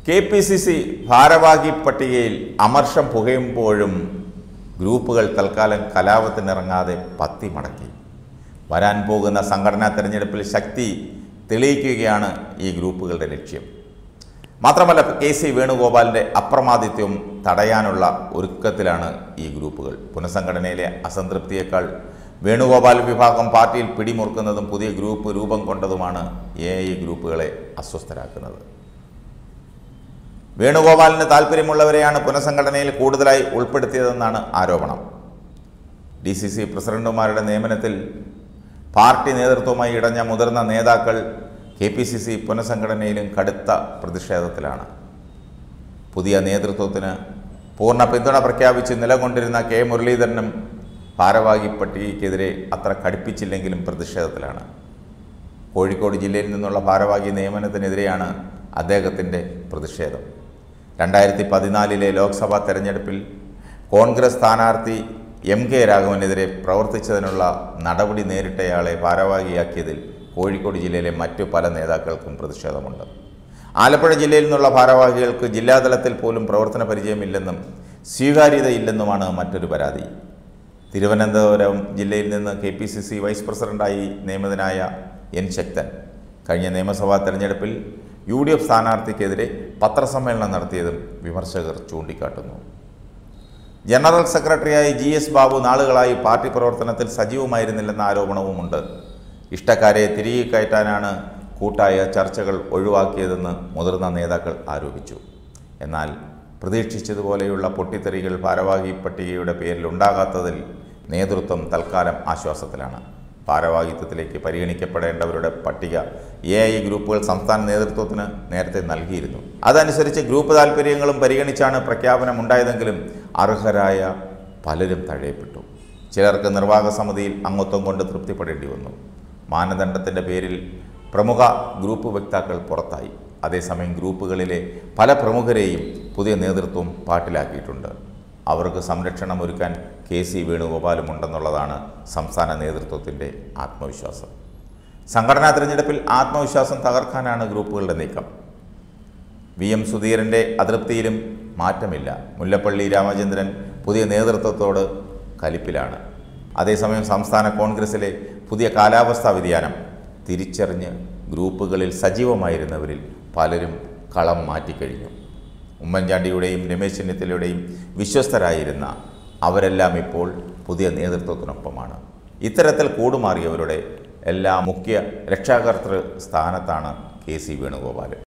K P C C ഭാരവാഹി പട്ടികയിൽ അമർഷം പുകയുമ്പോഴും ഗ്രൂപ്പുകൾ തൽക്കാലം കലാപത്തിനിറങ്ങാതെ പത്തി മടക്കി വരാൻ പോകുന്ന സംഘടനാ തെരഞ്ഞെടുപ്പിൽ ശക്തി തെളിയിക്കുകയാണ് ഈ ഗ്രൂപ്പുകളുടെ ലക്ഷ്യം മാത്രമല്ല കെ സി വേണുഗോപാലിൻ്റെ അപ്രമാദിത്വം തടയാനുള്ള ഒരുക്കത്തിലാണ് ഈ ഗ്രൂപ്പുകൾ പുനഃസംഘടനയിലെ അസംതൃപ്തിയേക്കാൾ വേണുഗോപാൽ വിഭാഗം പാർട്ടിയിൽ പിടിമുറുക്കുന്നതും പുതിയ ഗ്രൂപ്പ് രൂപം കൊണ്ടതുമാണ് എ ഐ ഗ്രൂപ്പുകളെ അസ്വസ്ഥരാക്കുന്നത് വേണുഗോപാലിന് താല്പര്യമുള്ളവരെയാണ് പുനഃസംഘടനയിൽ കൂടുതലായി ഉൾപ്പെടുത്തിയതെന്നാണ് ആരോപണം ഡി സി സി പ്രസിഡന്റുമാരുടെ നിയമനത്തിൽ പാർട്ടി നേതൃത്വവുമായി ഇടഞ്ഞ മുതിർന്ന നേതാക്കൾ കെ പി സി സി പുനഃസംഘടനയിലും കടുത്ത പ്രതിഷേധത്തിലാണ് പുതിയ നേതൃത്വത്തിന് പൂർണ്ണ പിന്തുണ പ്രഖ്യാപിച്ച് നിലകൊണ്ടിരുന്ന കെ മുരളീധരനും ഭാരവാഹി പട്ടികയ്ക്കെതിരെ അത്ര കടുപ്പിച്ചില്ലെങ്കിലും പ്രതിഷേധത്തിലാണ് കോഴിക്കോട് ജില്ലയിൽ നിന്നുള്ള ഭാരവാഹി നിയമനത്തിനെതിരെയാണ് അദ്ദേഹത്തിൻ്റെ പ്രതിഷേധം രണ്ടായിരത്തി പതിനാലിലെ ലോക്സഭാ തെരഞ്ഞെടുപ്പിൽ കോൺഗ്രസ് സ്ഥാനാർത്ഥി എം കെ രാഘവനെതിരെ പ്രവർത്തിച്ചതിനുള്ള നടപടി നേരിട്ടയാളെ ഭാരവാഹിയാക്കിയതിൽ കോഴിക്കോട് ജില്ലയിലെ മറ്റു പല നേതാക്കൾക്കും പ്രതിഷേധമുണ്ട് ആലപ്പുഴ ജില്ലയിൽ നിന്നുള്ള ഭാരവാഹികൾക്ക് ജില്ലാതലത്തിൽ പോലും പ്രവർത്തന പരിചയമില്ലെന്നും സ്വീകാര്യതയില്ലെന്നുമാണ് മറ്റൊരു പരാതി തിരുവനന്തപുരം ജില്ലയിൽ നിന്ന് K P C C vice പ്രസിഡന്റായി നിയമിതനായ എൻ ശക്തൻ കഴിഞ്ഞ നിയമസഭാ തെരഞ്ഞെടുപ്പിൽ യു ഡി എഫ് സ്ഥാനാർത്ഥിക്കെതിരെ പത്രസമ്മേളനം നടത്തിയതും വിമർശകർ ചൂണ്ടിക്കാട്ടുന്നു ജനറൽ സെക്രട്ടറിയായി ജി എസ് ബാബു നാളുകളായി പാർട്ടി പ്രവർത്തനത്തിൽ സജീവമായിരുന്നില്ലെന്ന ആരോപണവുമുണ്ട് ഇഷ്ടക്കാരെ തിരികെ കയറ്റാനാണ് കൂട്ടായ ചർച്ചകൾ ഒഴിവാക്കിയതെന്ന് മുതിർന്ന നേതാക്കൾ ആരോപിച്ചു എന്നാൽ പ്രതീക്ഷിച്ചതുപോലെയുള്ള പൊട്ടിത്തെറികൾ ഭാരവാഹി പട്ടികയുടെ പേരിൽ ഉണ്ടാകാത്തതിൽ നേതൃത്വം തൽക്കാലം ആശ്വാസത്തിലാണ് ഭാരവാഹിത്വത്തിലേക്ക് പരിഗണിക്കപ്പെടേണ്ടവരുടെ പട്ടിക എ ഐ ഗ്രൂപ്പുകൾ സംസ്ഥാന നേതൃത്വത്തിന് നേരത്തെ നൽകിയിരുന്നു അതനുസരിച്ച് ഗ്രൂപ്പ് താൽപ്പര്യങ്ങളും പരിഗണിച്ചാണ് പ്രഖ്യാപനം ഉണ്ടായതെങ്കിലും അർഹരായ പലരും തഴയപ്പെട്ടു ചിലർക്ക് നിർവാഹക സമിതിയിൽ അംഗത്വം കൊണ്ട് തൃപ്തിപ്പെടേണ്ടി വന്നു മാനദണ്ഡത്തിൻ്റെ പേരിൽ പ്രമുഖ ഗ്രൂപ്പ് വക്താക്കൾ പുറത്തായി അതേസമയം ഗ്രൂപ്പുകളിലെ പല പ്രമുഖരെയും പുതിയ നേതൃത്വം പാട്ടിലാക്കിയിട്ടുണ്ട് അവർക്ക് സംരക്ഷണം ഒരുക്കാൻ കെ സി വേണുഗോപാലും ഉണ്ടെന്നുള്ളതാണ് സംസ്ഥാന നേതൃത്വത്തിൻ്റെ ആത്മവിശ്വാസം സംഘടനാ തിരഞ്ഞെടുപ്പിൽ ആത്മവിശ്വാസം തകർക്കാനാണ് ഗ്രൂപ്പുകളുടെ നീക്കം വി എം സുധീരൻ്റെ അതൃപ്തിയിലും മാറ്റമില്ല മുല്ലപ്പള്ളി രാമചന്ദ്രൻ പുതിയ നേതൃത്വത്തോട് കലിപ്പിലാണ് അതേസമയം സംസ്ഥാന കോൺഗ്രസിലെ പുതിയ കാലാവസ്ഥാ വ്യതിയാനം തിരിച്ചറിഞ്ഞ് ഗ്രൂപ്പുകളിൽ സജീവമായിരുന്നവരിൽ പലരും കളം മാറ്റിക്കഴിഞ്ഞു ഉമ്മൻചാണ്ടിയുടെയും രമേശ് ചെന്നിത്തലയുടെയും വിശ്വസ്തരായിരുന്ന അവരെല്ലാം ഇപ്പോൾ പുതിയ നേതൃത്വത്തിനൊപ്പമാണ് ഇത്തരത്തിൽ കൂടുമാറിയവരുടെ എല്ലാ മുഖ്യ രക്ഷാകർതൃ സ്ഥാനത്താണ് കെ സി വേണുഗോപാൽ